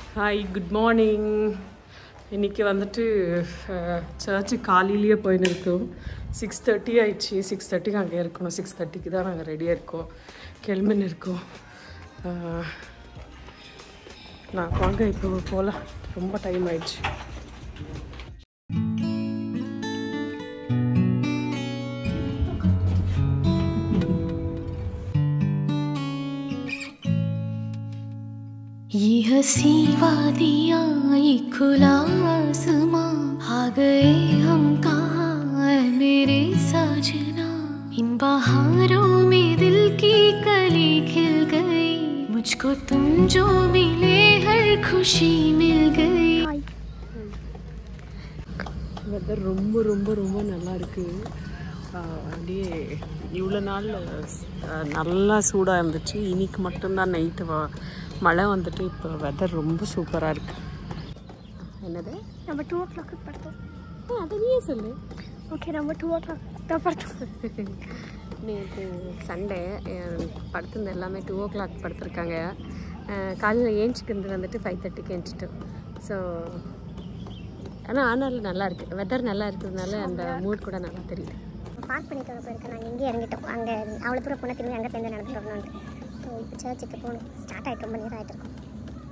Hi good morning இன்றைக்கி வந்துட்டு church காலையிலேயே போயின்னு இருக்கோம் சிக்ஸ் தேர்ட்டி ஆயிடுச்சு சிக்ஸ் தேர்ட்டிக்கு அங்கே இருக்கணும் சிக்ஸ் தேர்ட்டிக்கு தான் நாங்கள் ரெடியாக இருக்கோம் கிளம்பின்னு இருக்கோம் அஹ், நான் வாங்க இப்போ போகலாம் ரொம்ப டைம் ஆயிடுச்சு ये हसी वादियाँ ये खुला आसमां आ गए हम कहाँ ऐ मेरे साजना इन बहारों में दिल की कली खिल गई मुझको तुम जो मिले हर खुशी मिल गई வெதர் ரொம்ப ரொம்ப ரொம்ப நல்லா இருக்குது அப்படியே இவ்வளோ நாள் ஆஹ், நல்லா சூடாக இருந்துச்சு இன்னைக்கு மட்டும்தான் நைட்டு மழை வந்துட்டு இப்போ வெதர் ரொம்ப சூப்பராக இருக்கு என்னது நம்ம டூ ஓ கிளாக்கு படுத்தோம் அதை நீயே சொல்லு ஓகே நம்ம டூ ஓ கிளாக் தான் படுத்தோம் நேற்று சண்டே படுத்திருந்த எல்லாமே டூ ஓ கிளாக் படுத்திருக்காங்க காலையில் ஏஞ்சிக்கிறது வந்துட்டு ஃபைவ் தேர்ட்டிக்கு ஏஞ்சிட்டோம் ஸோ ஆனால் ஆனாலும் நல்லா இருக்கு வெதர் நல்லா இருக்கிறதுனால அந்த மூட் கூட நல்லா தெரியுது பார்க் பண்ணிட்டு வர போயிருக்கேன் நாங்கள் இங்கேயே இறங்கிட்டோம் அங்கே அவ்வளோ தூரம் போனால் திரும்பி அங்கே சேர்ந்து நடந்துட்டு வரணும்னு ஸோ இப்போ சர்ச்சுக்கு போகணும் ஸ்டார்ட் ஆகிட்டு ரொம்ப நேரம் ஆகிட்டு இருக்கோம்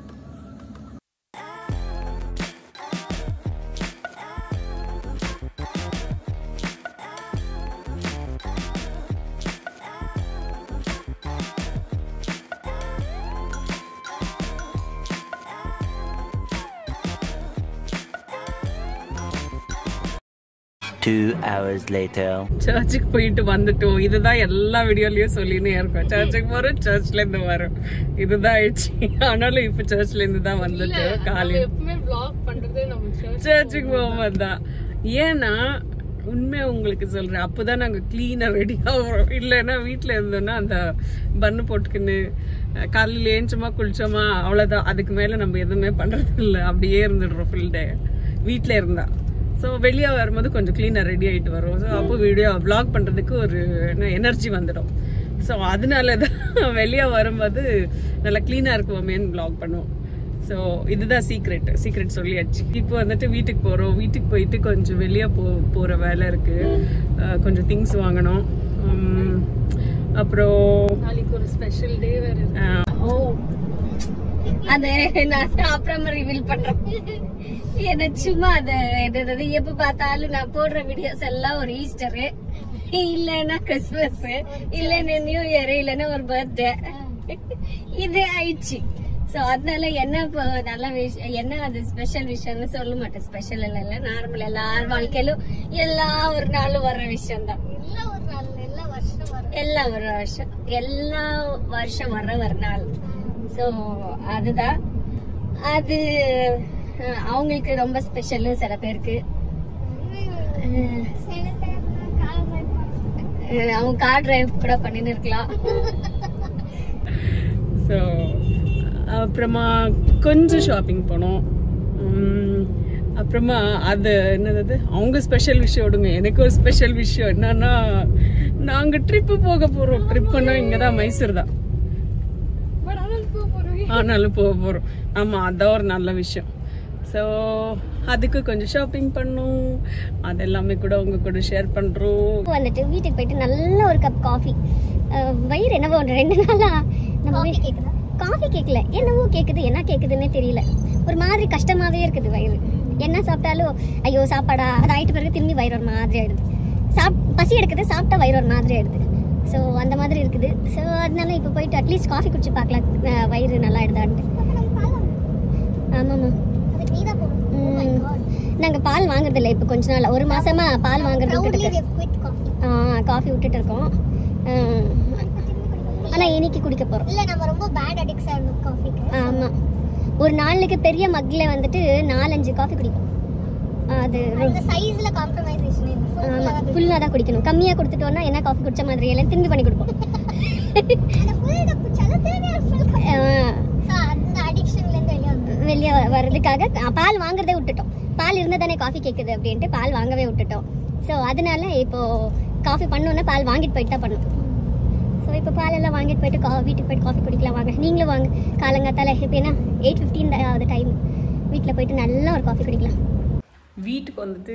Two hours later. சர்ச்சுக்கு போயிட்டு வந்துட்டோம் இதுதான் எல்லா வீடியோலயும் சொல்லினே இருக்கோம் சர்ச்சுக்கு போறோம் சர்ச்ல இருந்து வரோம் இதுதான் ஆயிடுச்சு ஆனாலும் இப்ப சர்ச்ல இருந்து தான் வந்துட்டு காலையில் சர்ச்சுக்கு போகும்போது தான் ஏன்னா உண்மை உங்களுக்கு சொல்றேன் அப்போதான் நாங்க கிளீனா ரெடி ஆகிறோம் இல்லைன்னா வீட்ல இருந்தோம்னா அந்த பன்னு போட்டுக்கின்னு அஹ், காலையில ஏஞ்சோமா குளிச்சோமா அவ்வளவுதான் அதுக்கு மேல நம்ம எதுவுமே பண்றது இல்லை அப்படியே இருந்துடுறோம் ஃபுல் டே வீட்ல இருந்தா ஸோ வெளியே வரும்போது கொஞ்சம் க்ளீனாக ரெடி ஆகிட்டு வரும் ஸோ அப்போ வீடியோ vlog பண்ணுறதுக்கு ஒரு எனர்ஜி வந்துடும் ஸோ அதனால தான் வெளியே வரும்போது நல்லா க்ளீனாக இருக்குவோமேன்னு vlog பண்ணுவோம் ஸோ இதுதான் சீக்ரெட் சீக்ரெட் சொல்லியாச்சு இப்போ வந்துட்டு வீட்டுக்கு போகிறோம் வீட்டுக்கு போயிட்டு கொஞ்சம் வெளியே போ போகிற வேலை இருக்குது கொஞ்சம் திங்ஸ் வாங்கணும் உம், அப்புறம் நாளைக்கு ஒரு ஸ்பெஷல் டே வேற இருக்கு. அஹ், ஓ அது நான் அப்புறமா ரிவீல் பண்றேன் என்ன சும்மா அது என்னது எப்ப பார்த்தாலும் நான் போடுற வீடியோஸ் எல்லாம் ஒரு ஈஸ்டரு இல்லைன்னா கிறிஸ்மஸ் இல்லைன்னா நியூ இயர் இல்லைன்னா ஒரு பர்த்டே இது ஆயிடுச்சு சோ அதனால என்ன இப்போ நல்ல விஷயம் என்ன அது ஸ்பெஷல் விஷயம்னு சொல்ல மாட்டேன் ஸ்பெஷல் இல்ல இல்ல நார்மல் எல்லார் வாழ்க்கையிலும் எல்லா ஒரு நாளும் வர்ற விஷயம் தான் எல்லாம் ஒரு நாள் எல்லா வருஷம் வரும் எல்லா ஒரு வருஷம் எல்லா வருஷம் வர்ற ஒரு நாள் ஸோ அதுதான் அது அஹ், அவங்களுக்கு ரொம்ப ஸ்பெஷல் சில பேருக்கு அஹ், அவங்க கார் டிரைவ் கூட பண்ணின்னு இருக்கலாம் ஸோ அப்புறமா கொஞ்சம் ஷாப்பிங் போனோம் உம், அப்புறமா அது என்னது அவங்க ஸ்பெஷல் விஷயம் விடுங்க எனக்கு ஒரு ஸ்பெஷல் விஷயம் என்னன்னா நாங்கள் ட்ரிப்பு போக போகிறோம் ட்ரிப்புன்னா இங்கே தான் மைசூர் தான் ஆனாலும் போக போகிறோம் ஆமாம் அதான் ஒரு நல்ல விஷயம் ஸோ அதுக்கு கொஞ்சம் ஷாப்பிங் பண்ணோம் அது எல்லாமே கூட உங்க கூட ஷேர் பண்ணுறோம் வந்துட்டு வீட்டுக்கு போயிட்டு நல்ல ஒரு கப் காஃபி வயிறு என்னவோ ஒரு ரெண்டு நாளா நம்ம கேக்குதா காஃபி கேட்கல என்னவோ கேக்குது என்ன கேக்குதுன்னே தெரியல ஒரு மாதிரி கஷ்டமாவே இருக்குது வயிறு என்ன சாப்பிட்டாலும் ஐயோ சாப்பாடா அது ஆயிட்டு பிறகு திரும்பி வயிறு ஒரு மாதிரி ஆயிடுது சாப் பசி எடுக்குது சாப்பிட்டா வயிறு ஒரு மாதிரி ஆயிடுது ஸோ அந்த மாதிரி இருக்குது ஸோ அதனால இப்போ போயிட்டு அட்லீஸ்ட் காஃபி குடிச்சு பார்க்கலாம் அஹ், வயிறு நல்லா ஆயிடுதான்ட்டு ஆமாம்மா நாங்கள் பால் வாங்குறது இல்லை இப்போ கொஞ்ச நாள் ஒரு மாசமா பால் வாங்குறது விட்டுட்டு ஆ காஃபி விட்டுட்டு இருக்கோம் ஆனால் இன்னைக்கு குடிக்க போகிறோம் இல்ல நம்ம ரொம்ப பேட் அடிக்ட்ஸ் ஆயிருந்தோம் காஃபிக்கு ஆமாம் ஒரு நாளுக்கு பெரிய மக்கில் வந்துட்டு நாலஞ்சு காஃபி குடிக்கும் அது அந்த சைஸ்ல காம்ப்ரமைசேஷன் ஆமாம் ஃபுல்லாக தான் குடிக்கணும் கம்மியாக கொடுத்துட்டோம்னா என்ன காஃபி குடிச்ச மாதிரி எல்லாம் திரும்பி பண்ணி கொடுப்போம் அந்த ஃபுல் கப் குடிச்சாலும் திரும்பி ஃபுல் கப் ஆ, ஸோ அந்த அடிக்ஷன்ல இருந்து வெளியே வந்து வெளியே வர்றதுக்காக அ, பால் வாங்குறதே விட்டுட்டோம் பால் இருந்தால் தானே காஃபி கேட்குது அப்படின்ட்டு பால் வாங்கவே விட்டுட்டோம் ஸோ அதனால இப்போ காஃபி பண்ணோன்னா பால் வாங்கிட்டு போயிட்டு தான் பண்ணணும் ஸோ இப்போ பாலெல்லாம் வாங்கிட்டு போயிட்டு கா வீட்டுக்கு போயிட்டு காஃபி குடிக்கலாம் வாங்க நீங்களும் வாங்க காலங்காத்தால இப்போ என்ன எயிட் ஃபிஃப்டீன் ஆகுது டைம் வீட்டில் போயிட்டு நல்லா ஒரு காஃபி குடிக்கலாம் வீட்டுக்கு வந்துட்டு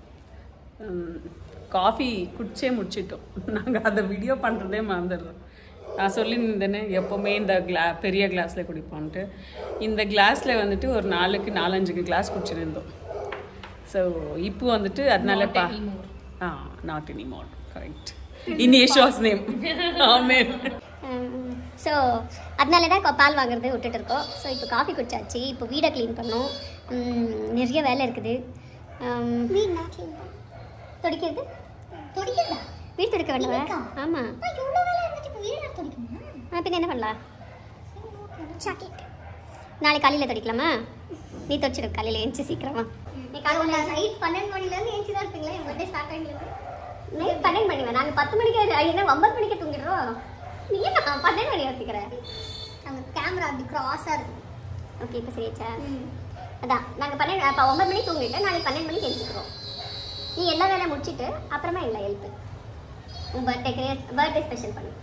காஃபி குடிச்சே முடிச்சிட்டோம் நாங்கள் அதை வீடியோ பண்ணுறதே மறந்துடுறோம் நான் சொல்லியிருந்தேனே எப்போவுமே இந்த கிளா பெரிய கிளாஸில் குடிப்போன்ட்டு இந்த கிளாஸில் வந்துட்டு ஒரு நாளுக்கு நாலஞ்சுக்கு கிளாஸ் குடிச்சிருந்தோம் ஸோ இப்போ வந்துட்டு அதனால பா ஆ not any more correct in யஷோஸ் நேம் ஆமேன் ஸோ அதனால தான் கொ- பால் வாங்குறது விட்டுட்டு இருக்கோம் ஸோ இப்போ காஃபி குடிச்சாச்சு இப்போ வீடை க்ளீன் பண்ணோம் உம், நிறைய வேலை இருக்குது உம், வீடு நான் clean பண்ணேன். துடைக்கிறது துடைக்கிறதா? வீடு துடைக்க வேண்டாம் இருக்கா? ஆமாம் அப்பா, இவ்வளவு வேலை இருந்துட்டு இப்ப வீடு வேற துடைக்கணுமா? பின்ன என்ன பண்ணலாம் Chocolate. நாளைக்கு காலையில் துடைக்கலாமா நீ துடைச்சிடு காலையில் எழுந்துச்சு சீக்கிரமா நீ காலையில் நான் night பன்னெண்டு மணில இருந்து ஏஞ்சி தான் இருப்பீங்களா? என் birthday start ஆகிடுது. நைட் பன்னெண்டு மணி நாங்கள் பத்து மணிக்கு என்ன ஒன்பது மணிக்கு தூங்கிடுறோம் நீ என்ன பன்னெண்டு மணி யோசிக்கிற அங்க camera அப்படி cross ஆ இருக்கு. ஓகே இப்போ சரியாச்சா அதான் நாங்கள் பன்னெண்டு அப்போ ஒன்பது மணிக்கு தூங்கிட்டு நாளைக்கு பன்னெண்டு மணிக்கு எழுந்திக்கிறோம் நீ எல்லா வேலையும் முடிச்சிட்டு அப்புறமா எங்களை ஹெல்ப் உன் பர்த்டேக்கு பர்த்டே ஸ்பெஷல் பண்ணு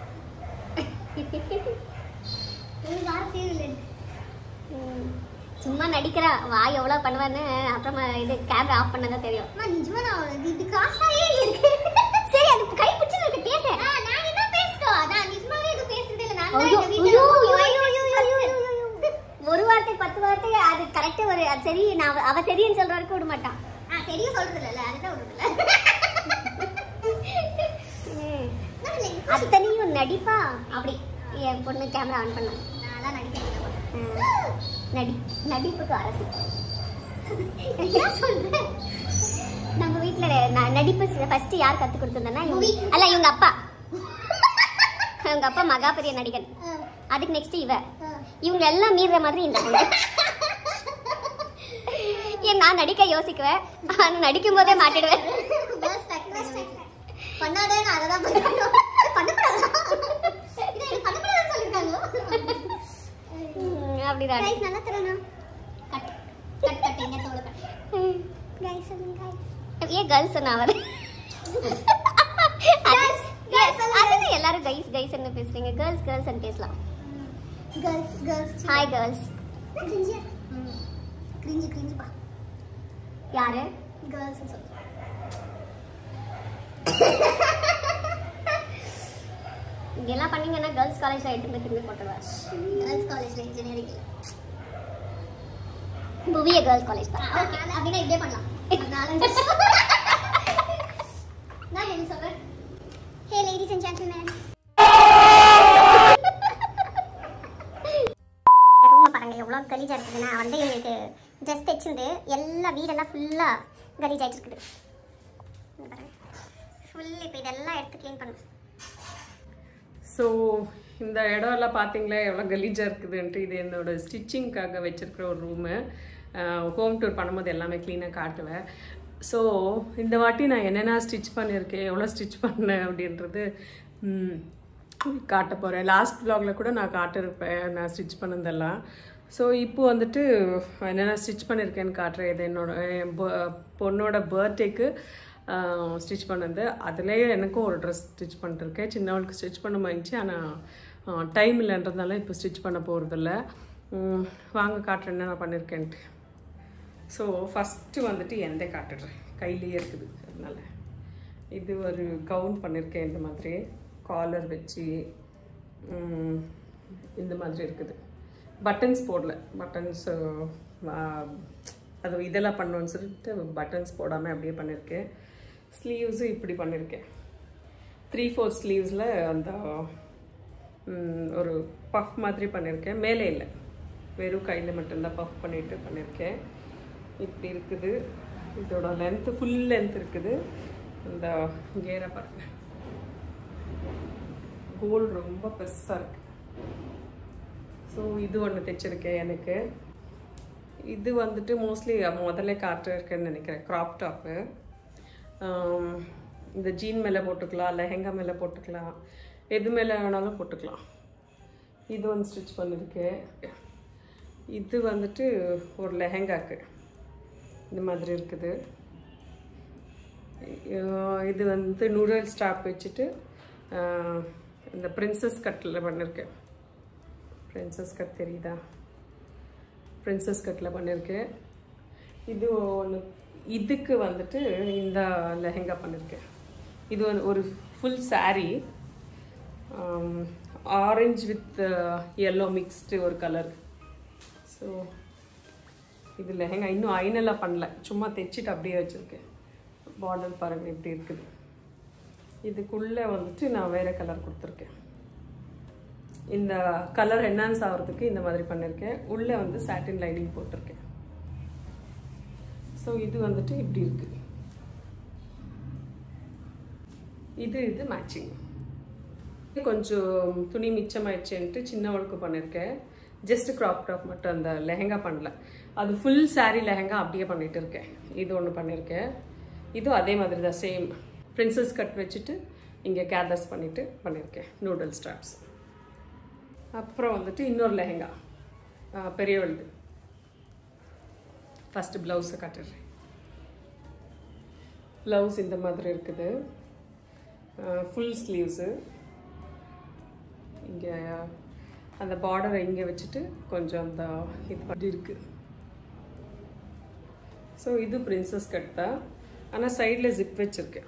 ஒரு வார்த்தையும் இல்லை. ம். சும்மா நடிக்கிறா வாய் எவ்வளோ பண்ணுவான்னு அப்புறமா இது கேமரா ஆஃப் பண்ணதான் தெரியும் அம்மா, நிஜமா நான் ஒரு- இது cross ஆயே இருக்கு. சரி அது கை பிடிச்சி பேச ஆ, நான் என்ன பேசட்டும்? நான் நிஜமாவே எதுவும் பேசுறதே இல்லை. நான் தான் ஐயோ, இந்த வீட்டுல ஐயோ, ரொம்ப ஐயோ, ஐயோ, voice ஐயோ, person. ஐயோ, ஐயோ. ஒரு வார்த்தை பத்து வார்த்தை அது கரெக்டா ஒரு அது சரி நான் அவ- அவ சரின்னு சொல்ற வரைக்கும் விட மாட்டான் ஆ, சரியா சொல்றது இல்லைல்ல, அதுதான் விடுறது இல்லை. நான் இல்லை, இது அத்தனையும் நடிப்பா அப்படி என் பொண்ணு கேமரா ஆன் பண்ண நான்லாம் நடிக்கிறேன் நடி நடிப்புக்கு அரசு ஏன் சொல்றேன் நம்ம வீட்ல ந- நடிப்பு ஃபர்ஸ்ட் யார் கத்து கொடுத்திருந்தா Movie. அல்ல இவங்க அப்பா இவங்க அப்பா மகா பெரிய நடிகன் அதுக்கு நெக்ஸ்ட் இவ இவங்க எல்லாம் மீறுற மாதிரி இந்த பொண்ணு ஏன் நான் நடிக்க யோசிக்குவேன் ஆனா நடிக்கும் போதே மாட்டிடுவேன் Worst actor எங்க வீட்ல. பண்ணாதே நான் அதை தான் பண்ணணும் பண்ணக்கூடாதா இதை எனக்கு பண்ணக்கூடாதுன்னு சொல்லியிருக்காங்க ம், அப்படிதான் கைஸ் நல்லா தரணும் கட் கட் கட் எங்க தோட கட் கைஸ் சொல்லுங்க கைஸ் ஏன் கேர்ள்ஸ் நான் அவர் Girls, girls சொல்லுங்க. அதுல எல்லாரும் கைஸ் கைஸ் என்ன பேசுறீங்க கேர்ள்ஸ் கேர்ள்ஸ் பேசலாம் girls girls hi girls cringe cringe cringe பா யாரு கேர்ள்ஸ் சொல்லு இதெல்லாம் பண்ணீங்கன்னா கேர்ள்ஸ் காலேஜ்ல எடுத்து போய் திரும்பி போட்டுருவாரு கேர்ள்ஸ் காலேஜ்ல இன்ஜினியரிங் புவிய கேர்ள்ஸ் காலேஜ் தான் ஓகே அப்படின்னா இப்படியே பண்ணலாம் நாலஞ்சு நான் என்ன சொல்றேன் ஹே லேடிஸ் அண்ட் ஜென்டில்மேன் ரூமை பாருங்க எவ்வளோ கலீஜாக இருக்குது நான் வந்து எங்களுக்கு ட்ரெஸ் தைச்சிருந்து எல்லா வீடெல்லாம் ஃபுல்லாக கலீஜ் ஆகிட்டு இருக்குது ஃபுல் இப்போ இதெல்லாம் எடுத்து க்ளீன் பண்ணணும் ஸோ இந்த இடம் எல்லாம் பார்த்தீங்களா எவ்வளோ கலீஜாக இருக்குதுன்ட்டு இது என்னோட ஸ்டிச்சிங்க்காக வச்சிருக்கிற ஒரு ரூமு ஹோம் டூர் பண்ணும்போது எல்லாமே க்ளீனாக காட்டுவேன் ஸோ இந்த வாட்டி நான் என்னென்ன ஸ்டிச் பண்ணியிருக்கேன் எவ்வளோ ஸ்டிச் பண்ணேன் அப்படின்றது ம், காட்ட போகிறேன் லாஸ்ட் வ்ளாகில் கூட நான் காட்டிருப்பேன் நான் ஸ்டிச் பண்ணதெல்லாம் ஸோ இப்போ வந்துட்டு என்னென்ன ஸ்டிச் பண்ணியிருக்கேன்னு காட்டுறேன் இது என்னோட என் ப- பொண்ணோட பர்த்டேக்கு ஸ்டிச் பண்ணது அதுலேயே எனக்கும் ஒரு ட்ரெஸ் ஸ்டிச் பண்ணிருக்கேன் சின்னவளுக்கு ஸ்டிச் பண்ண இருந்துச்சு ஆனால் டைம் இல்லைன்றதுனால இப்போ ஸ்டிச் பண்ண போகிறதில்ல வாங்க காட்டுறேன் என்ன நான் பண்ணியிருக்கேன்ட்டு ஸோ ஃபஸ்ட்டு வந்துட்டு எந்த காட்டுடுறேன் கையிலேயே இருக்குது அதனால இது ஒரு கவுன் பண்ணியிருக்கேன் இந்த மாதிரி காலர் வச்சு ம், இந்த மாதிரி இருக்குது பட்டன்ஸ் போடல பட்டன்ஸ் அது இதெல்லாம் பண்ணோன்னு சொல்லிட்டு பட்டன்ஸ் போடாமல் அப்படியே பண்ணியிருக்கேன் ஸ்லீவ்ஸும் இப்படி பண்ணியிருக்கேன் த்ரீ ஃபோர் ஸ்லீவ்ஸில் அந்த ம், ஒரு பஃப் மாதிரி பண்ணியிருக்கேன் மேலே இல்லை வெறும் கையில் மட்டும்தான் பஃப் பண்ணிட்டு பண்ணியிருக்கேன் இப்படி இருக்குது இதோட லென்த்து ஃபுல் லென்த் இருக்குது இந்த கேரை பாருங்க கோல் ரொம்ப பெருசாக இருக்கு ஸோ இது ஒன்று தைச்சிருக்கேன் எனக்கு இது வந்துட்டு மோஸ்ட்லி முதல்ல காட்டிருக்கேன்னு நினைக்கிறேன் க்ராப் டாப்பு இந்த ஜீன் மேலே போட்டுக்கலாம் லெஹெங்கா மேலே போட்டுக்கலாம் எது மேலே வேணாலும் போட்டுக்கலாம் இது ஒன்று ஸ்டிச் பண்ணியிருக்கேன் இது வந்துட்டு ஒரு லெஹெங்காக்கு இந்த மாதிரி இருக்குது அஹ் இது வந்து நூடல் ஸ்டாப் வச்சுட்டு அஹ் இந்த பிரின்சஸ் கட்டில் பண்ணியிருக்கேன் பிரின்சஸ் கட் தெரியுதா பிரின்சஸ் கட்டில் பண்ணியிருக்கேன் இது ஒன்று இதுக்கு வந்துட்டு இந்த லெஹெங்கா பண்ணியிருக்கேன் இது வந்து ஒரு full saree orange with yellow mixed ஒரு கலர் ஸோ இது லெஹெங்கா இன்னும் ஐனெல்லாம் பண்ணல சும்மா தைச்சிட்டு அப்படியே வச்சுருக்கேன் பார்டர் பாருங்க இப்படி இருக்குது இதுக்குள்ளே வந்துட்டு நான் வேறு கலர் கொடுத்துருக்கேன் இந்த கலர் என்ஹான்ஸ் ஆகிறதுக்கு இந்த மாதிரி பண்ணியிருக்கேன் உள்ளே வந்து சாட்டின் லைனிங் போட்டிருக்கேன் ஸோ இது வந்துட்டு இப்படி இருக்கு இது இது மேட்சிங் கொஞ்சம் துணி மிச்சமாயிடுச்சுன்ட்டு சின்னவளுக்கு பண்ணியிருக்கேன் ஜஸ்ட் க்ராப் டாப் மட்டும் அந்த லெஹெங்கா பண்ணல அது ஃபுல் saree லெஹெங்கா அப்படியே பண்ணிட்டு இருக்கேன் இது ஒன்று பண்ணியிருக்கேன் இதுவும் அதே மாதிரி தான் சேம் பிரின்சஸ் கட் வச்சுட்டு இங்கே கேர்லெஸ் பண்ணிட்டு பண்ணியிருக்கேன் நூடுல் ஸ்ட்ராப்ஸ் அப்புறம் வந்துட்டு இன்னொரு லெஹெங்கா பெரியவளுது ஃபஸ்ட்டு ப்ளவுஸை காட்டுறேன் ப்ளவுஸ் இந்த மாதிரி இருக்குது ஃபுல் ஸ்லீவ்ஸு இங்கே அந்த பார்டரை இங்கே வச்சுட்டு கொஞ்சம் அந்த இது பண்ணி இருக்கு ஸோ இது பிரின்சஸ் கட் தான் ஆனால் சைடில் ஜிப் வச்சுருக்கேன்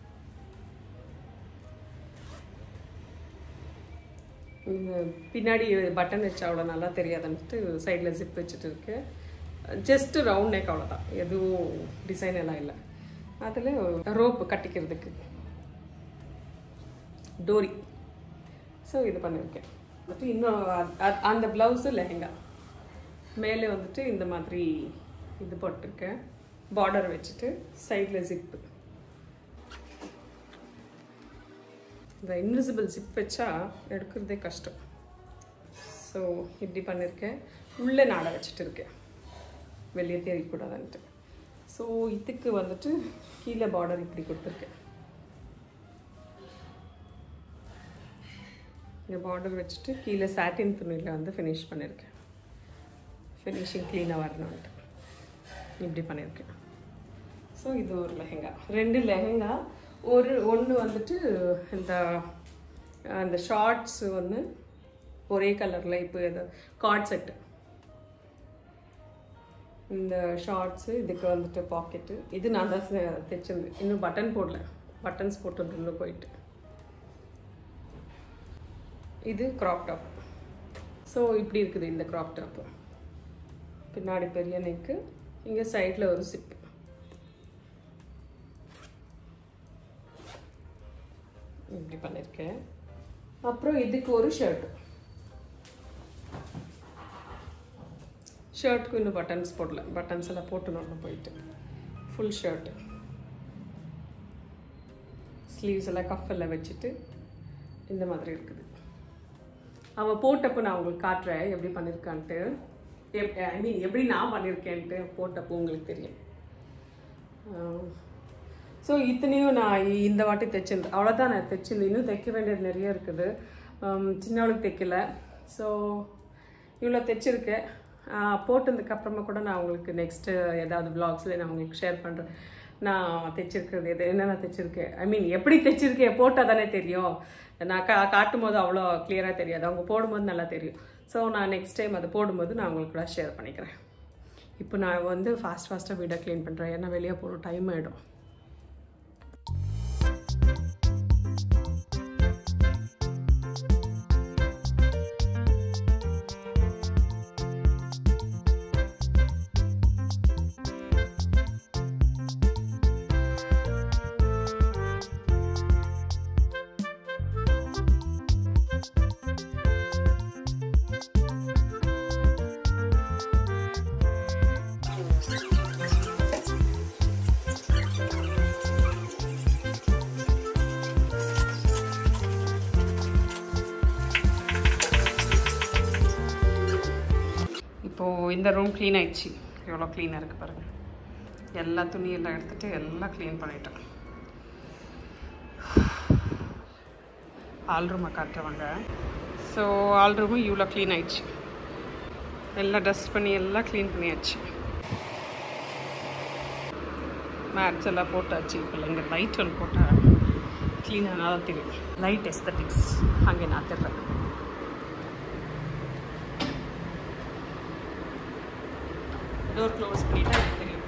இந்த பின்னாடி பட்டன் வச்சா அவ்வளோ நல்லா தெரியாதுன்ட்டு சைடில் ஜிப் வச்சுட்டு இருக்கேன் ஜஸ்ட் ரவுண்ட் நெக் அவ்வளோதான் எதுவும் டிசைன் எல்லாம் இல்லை அதில் ரோப்பு கட்டிக்கிறதுக்கு டோரி ஸோ இது பண்ணியிருக்கேன் வந்துட்டு இன்னும் அ- அ- அந்த ப்ளவுஸு லெஹெங்கா மேலே வந்துட்டு இந்த மாதிரி இது போட்டிருக்கேன் பார்டர் வச்சுட்டு சைடில் ஜிப்பு இந்த இன்விசிபிள் ஜிப் வச்சா எடுக்கிறதே கஷ்டம் ஸோ இப்படி பண்ணியிருக்கேன் உள்ளே நாடை வச்சுட்டு இருக்கேன் வெளியே தெரியக்கூடாதுன்ட்டு ஸோ இதுக்கு வந்துட்டு கீழே பார்டர் இப்படி கொடுத்துருக்கேன் இங்கே பார்டர் வச்சுட்டு கீழே சாட்டின் துணியில் வந்து ஃபினிஷ் பண்ணியிருக்கேன் ஃபினிஷிங் க்ளீனாக வரணும்ட்டு இப்படி பண்ணியிருக்கேன் ஸோ இது ஒரு லெஹெங்கா ரெண்டு லெஹெங்கா ஒரு ஒன்று வந்துட்டு இந்த அந்த ஷார்ட்ஸ் ஒன்று ஒரே கலரில் இப்போ இது கார்ட் செட்டு இந்த ஷார்ட்ஸு இதுக்கு வந்துட்டு பாக்கெட்டு இது நான் தான் செ- தைச்சிருந்தேன் இன்னும் பட்டன் போடல பட்டன்ஸ் போட்டு உள்ள போயிட்டு இது க்ராப் டாப் ஸோ இப்படி இருக்குது இந்த க்ராப் டாப்பு பின்னாடி பெரிய நெக்கு இங்கே சைடில் ஒரு சிப் இப்படி பண்ணியிருக்கேன் அப்புறம் இதுக்கு ஒரு ஷர்ட் ஷர்ட்டுக்கு இன்னும் பட்டன்ஸ் போடல பட்டன்ஸ் எல்லாம் போட்டுணும் போயிட்டு ஃபுல் ஷர்ட்டு ஸ்லீவ்ஸ் எல்லாம் கஃப் எல்லாம் வச்சுட்டு இந்த மாதிரி இருக்குது அவள் போட்டப்போ நான் உங்களுக்கு காட்டுறேன் எப்படி பண்ணியிருக்கான்ட்டு ஐ மீன் எப்படி நான் பண்ணியிருக்கேன்ட்டு போட்டப்போ உங்களுக்கு தெரியும் ஸோ இத்தனையும் நான் இந்த வாட்டி தைச்சிருந்தேன் அவ்வளோதான் நான் தைச்சிருந்தேன் இன்னும் தைக்க வேண்டியது நிறைய இருக்குது ஆம், சின்னவளுக்கு தைக்கல ஸோ இவ்வளோ தைச்சிருக்கேன் போட்டதுக்கு அப்புறமா கூட நான் உங்களுக்கு நெக்ஸ்ட்டு ஏதாவது vlogsல நான் உங்களுக்கு ஷேர் பண்ணுறேன் நான் தைச்சிருக்கிறது எது என்னென்ன தைச்சிருக்கேன் ஐ மீன் எப்படி தைச்சிருக்கேன் போட்டால் தானே தெரியும் நான் கா காட்டும் போது அவ்வளோ கிளியராக தெரியாது அவங்க போடும்போது நல்லா தெரியும் ஸோ நான் நெக்ஸ்ட் டைம் அதை போடும்போது நான் உங்களுக்கு கூட ஷேர் பண்ணிக்கிறேன் இப்போ நான் வந்து ஃபாஸ்ட் ஃபாஸ்ட்டாக வீடை க்ளீன் பண்ணுறேன் ஏன்னா வெளியே போகிற டைம் ஆகிடும் இப்போது இந்த ரூம் க்ளீன் ஆயிடுச்சு எவ்வளோ க்ளீனாக இருக்குது பாருங்கள் எல்லா துணியெல்லாம் எடுத்துட்டு எல்லாம் க்ளீன் பண்ணிட்டேன் ஆல் ரூமை காட்டுறவங்க ஸோ ஆல் ரூமும் இவ்வளோ க்ளீன் ஆயிடுச்சு எல்லாம் டஸ்ட் பண்ணி எல்லாம் க்ளீன் பண்ணியாச்சு மேட்ஸ் எல்லாம் போட்டாச்சு இப்போ இங்கே லைட் ஒன்று போட்டால் க்ளீன் ஆனாலும் தெரியும் லைட் எஸ்தட்டிக்ஸ் அங்கே நான் தர்றேன் டோர் க்ளோஸ் பண்ணிட்டா எனக்கு தெரியும்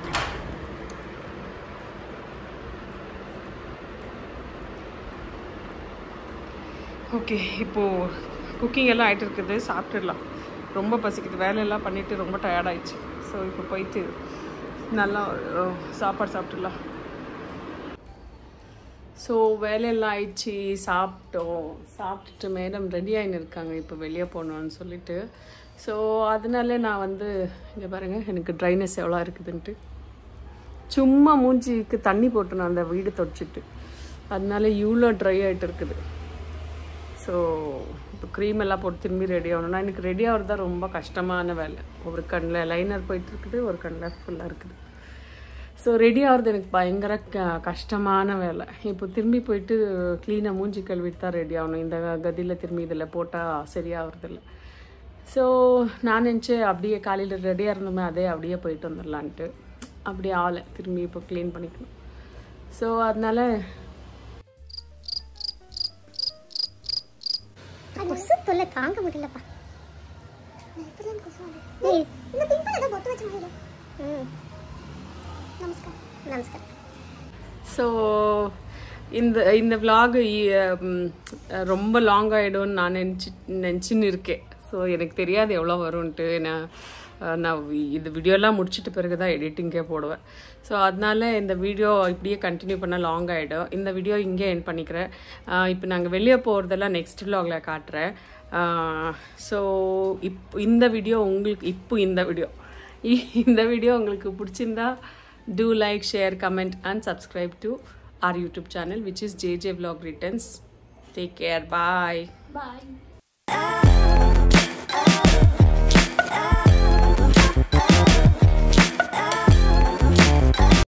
ஓகே இப்போது குக்கிங் எல்லாம் ஆகிட்டு இருக்குது சாப்பிட்டுடலாம் ரொம்ப பசிக்குது வேலையெல்லாம் பண்ணிவிட்டு ரொம்ப டயர்ட் ஆயிடுச்சு ஸோ இப்போ போயிட்டு நல்லா அஹ், சாப்பாடு சாப்பிட்டுடலாம் ஸோ வேலையெல்லாம் ஆயிடுச்சு சாப்பிட்டோம் சாப்பிட்டுட்டு மேடம் ரெடி ஆகின்னு இருக்காங்க இப்போ வெளியே போகணுன்னு சொல்லிட்டு ஸோ அதனால நான் வந்து இங்கே பாருங்கள் எனக்கு ட்ரைனஸ் எவ்வளோ இருக்குதுன்ட்டு சும்மா மூஞ்சிக்கு தண்ணி போட்டணும் அந்த வீடு தொடச்சிட்டு அதனால இவ்வளோ ட்ரை ஆகிட்டு இருக்குது ஸோ இப்போ க்ரீம் எல்லாம் போட்டு திரும்பி ரெடி ஆகணும்னா எனக்கு ரெடி ஆகிறது தான் ரொம்ப கஷ்டமான வேலை ஒரு கண்ணில் லைனர் போயிட்டு இருக்குது ஒரு கண்ணில் ஃபுல்லாக இருக்குது ஸோ ரெடி ஆகிறது எனக்கு பயங்கர க கஷ்டமான வேலை இப்போ திரும்பி போயிட்டு க்ளீனாக மூஞ்சி கழுவிட்டு தான் ரெடி ஆகணும் இந்த கதியில் திரும்பி இதில் போட்டால் சரியாகிறதில்ல ஸோ நான் நினச்சேன் அப்படியே காலையில் ரெடியாக இருந்தோமே அதே அப்படியே போயிட்டு வந்துடலான்ட்டு அப்படியே ஆளை திரும்பி இப்போ க்ளீன் பண்ணிக்கணும் ஸோ அதனால கொசு தொல்லை தாங்க முடியலப்பா இப்பதான் கொசு வந்து ஏய் இந்த பிம்பிள் ஏதோ பொட்டு வச்ச மாதிரி ம் நமஸ்காரம் நமஸ்காரம் ஸோ இந்த இந்த vlog ம், ரொம்ப லாங் ஆகிடும்னு நான் நினச்சி நினச்சின்னு இருக்கேன் ஸோ எனக்கு தெரியாது எவ்வளோ வரும்ன்ட்டு நான் அஹ், நான் இது வீடியோலாம் முடிச்சிட்ட பிறகு தான் எடிட்டிங்கே போடுவேன் ஸோ அதனால இந்த வீடியோ இப்படியே கண்டினியூ பண்ணால் லாங் ஆகிடும் இந்த வீடியோ இங்கே என் பண்ணிக்கிறேன் அஹ், இப்போ நாங்கள் வெளியே போகிறதெல்லாம் நெக்ஸ்ட் vlogல காட்டுறேன் ஸோ இப் இந்த வீடியோ உங்களுக்கு இப்போ இந்த வீடியோ இந்த வீடியோ உங்களுக்கு பிடிச்சிருந்தா do like share comment and subscribe to our youtube channel which is jj vlog returns take care bye bye